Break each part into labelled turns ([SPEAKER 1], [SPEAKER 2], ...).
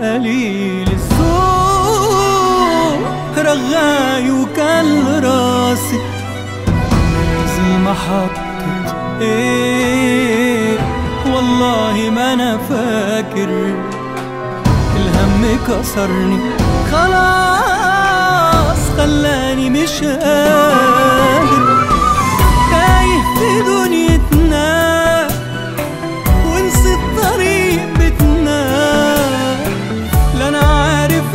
[SPEAKER 1] قليل السوق رغاي وكان راسي زي ما حطت ايه والله ما انا فاكر الهم كسرني خلاص خلاني مش قادر تايه في دنيتنا ونسيت طريق بيتنا لا انا عارف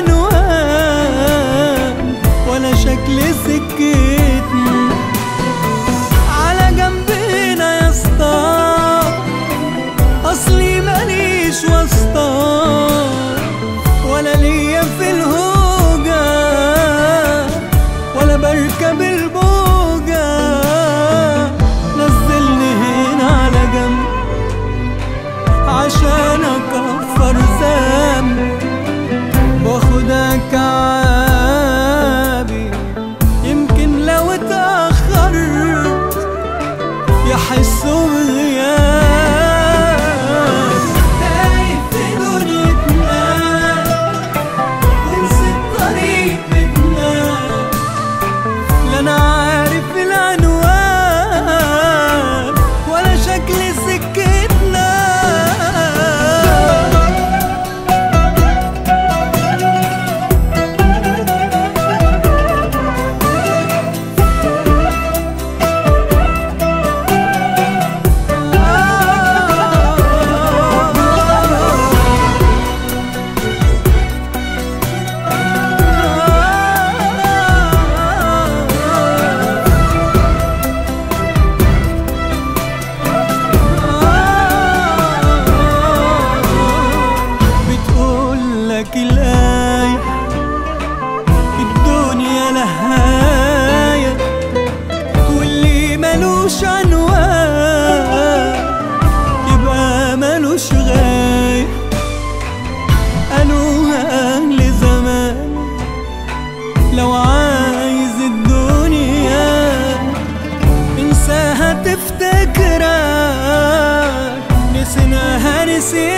[SPEAKER 1] العنوان ولا شكل سكتنا على جنبنا يا اسطى اصلي ماليش واسطة ولا ليا في الهوجة ولا بركب البوجة نزلني هنا على جنب عشان اكفر ذنب واخدها كعابي يمكن لو اتأخرت يحسوا بغياب تايه في دنيتنا ونسيت طريق بيتنا لا انا عارف العنوان ولا شكل سكتنا بتقول لك الآية الدنيا لهاية واللي ملوش عنوان يبقى ملوش غاية قالوها أهل زمان لو عايز الدنيا انساها تفتكرك نسيناها نسينا